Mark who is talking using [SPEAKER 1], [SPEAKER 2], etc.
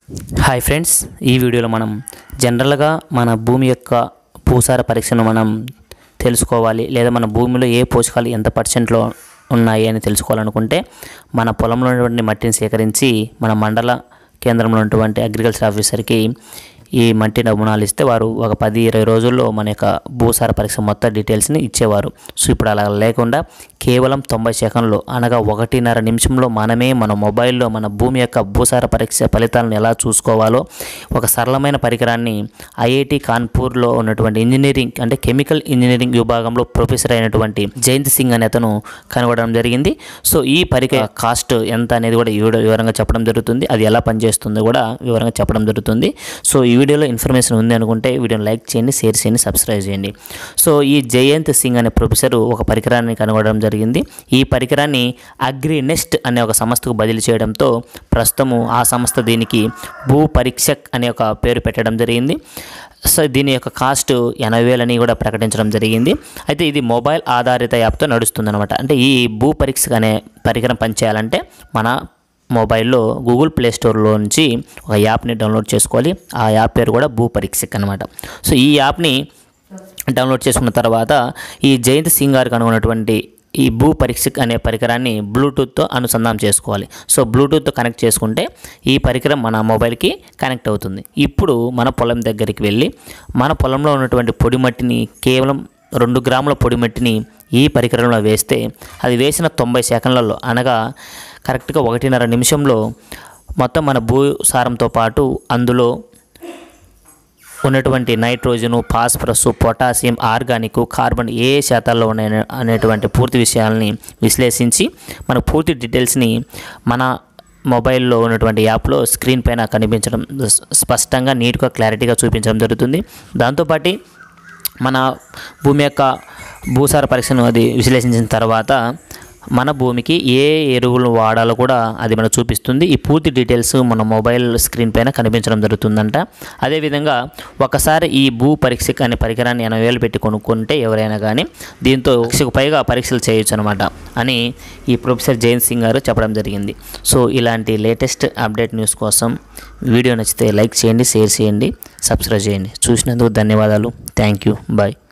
[SPEAKER 1] hi friends ఈ వీడియోలో మనం జనరల్గా మన భూమి యొక్క భూసార పరీక్షను మనం తెలుసుకోవాలి లేదా మన భూమిలో ఏ పోషకాలు ఎంత పర్సెంట్లో ఉన్నాయి అని తెలుసుకోవాలనుకుంటే మన పొలంలో ఉన్నటువంటి మట్టిని సేకరించి మన మండల కేంద్రంలో ఉన్నటువంటి అగ్రికల్చర్ ఆఫీసర్కి ఈ మట్టి నమూనాలు ఇస్తే వారు ఒక పది ఇరవై రోజుల్లో మన యొక్క భూసార పరీక్ష మొత్తం డీటెయిల్స్ని ఇచ్చేవారు సో ఇప్పుడు అలా లేకుండా కేవలం తొంభై సెకండ్లో అనగా ఒకటిన్నర నిమిషంలో మనమే మన మొబైల్లో మన భూమి యొక్క భూసార పరీక్ష ఫలితాలను ఎలా చూసుకోవాలో ఒక సరళమైన పరికరాన్ని ఐఐటి కాన్పూర్లో ఉన్నటువంటి ఇంజనీరింగ్ అంటే కెమికల్ ఇంజనీరింగ్ విభాగంలో ప్రొఫెసర్ అయినటువంటి జయంత్ సింగ్ అనే అతను కనుగొనడం జరిగింది సో ఈ పరికర కాస్ట్ ఎంత అనేది కూడా ఈ వీడియో వివరంగా చెప్పడం జరుగుతుంది అది ఎలా పనిచేస్తుందో కూడా వివరంగా చెప్పడం జరుగుతుంది సో ఈ వీడియోలో ఇన్ఫర్మేషన్ ఉంది అనుకుంటే వీడియోని లైక్ చేయండి షేర్ చేయండి సబ్స్క్రైబ్ చేయండి సో ఈ జయంత్ సింగ్ అనే ప్రొఫెసర్ ఒక పరికరాన్ని కనుగొనడం జరిగింది ఈ పరికరాన్ని అగ్రి నెస్ట్ అనే ఒక సంస్థకు బదిలీ చేయడంతో ప్రస్తుతము ఆ సంస్థ దీనికి భూ పరీక్షక్ అనే ఒక పేరు పెట్టడం జరిగింది సో దీని యొక్క కాస్ట్ ఎనభై వేలని కూడా ప్రకటించడం జరిగింది అయితే ఇది మొబైల్ ఆధారిత యాప్తో నడుస్తుంది అనమాట అంటే ఈ భూ పరీక్ష అనే పరికరం పనిచేయాలంటే మన మొబైల్లో గూగుల్ ప్లే స్టోర్లో నుంచి ఒక యాప్ని డౌన్లోడ్ చేసుకోవాలి ఆ యాప్ పేరు కూడా భూ పరీక్షక్ అనమాట సో ఈ యాప్ని డౌన్లోడ్ చేసుకున్న తర్వాత ఈ జయంత్ సింగ్ గారు కనుగొన్నటువంటి ఈ భూ పరీక్షక్ అనే పరికరాన్ని బ్లూటూత్తో అనుసంధానం చేసుకోవాలి సో బ్లూటూత్తో కనెక్ట్ చేసుకుంటే ఈ పరికరం మన మొబైల్కి కనెక్ట్ అవుతుంది ఇప్పుడు మన పొలం దగ్గరికి వెళ్ళి మన పొలంలో ఉన్నటువంటి పొడి మట్టిని కేవలం రెండు గ్రాముల పొడి మట్టిని ఈ పరికరంలో వేస్తే అది వేసిన తొంభై సెకండ్లలో అనగా కరెక్ట్గా ఒకటిన్నర నిమిషంలో మొత్తం మన భూసారంతో పాటు అందులో ఉన్నటువంటి nitrogen phosphorus potassium organic carbon ఏ శాతాల్లో ఉన్నాయి అనేటువంటి పూర్తి విషయాలని విశ్లేషించి మన పూర్తి డీటెయిల్స్ని మన మొబైల్లో ఉన్నటువంటి యాప్లో స్క్రీన్ పైన కనిపించడం స్పష్టంగా నీట్గా క్లారిటీగా చూపించడం జరుగుతుంది దాంతోపాటు మన భూమి యొక్క భూసార పరీక్షను అది విశ్లేషించిన తర్వాత మన భూమికి ఏ ఎరువులు వాడాలో కూడా అది మనకు చూపిస్తుంది ఈ పూర్తి డీటెయిల్స్ మన మొబైల్ స్క్రీన్ పైన కనిపించడం జరుగుతుందంట అదేవిధంగా ఒకసారి ఈ భూ పరీక్షకు అనే పరికరాన్ని ఎనభై వేలు పెట్టి కొనుక్కుంటే ఎవరైనా కానీ దీంతో లక్షకు పైగా పరీక్షలు చేయొచ్చు అనమాట అని ఈ ప్రొఫెసర్ జయంత్ సింగ్ గారు చెప్పడం జరిగింది సో ఇలాంటి లేటెస్ట్ అప్డేట్ న్యూస్ కోసం వీడియో నచ్చితే లైక్ చేయండి షేర్ చేయండి సబ్స్క్రైబ్ చేయండి చూసినందుకు ధన్యవాదాలు థ్యాంక్ యూ బాయ్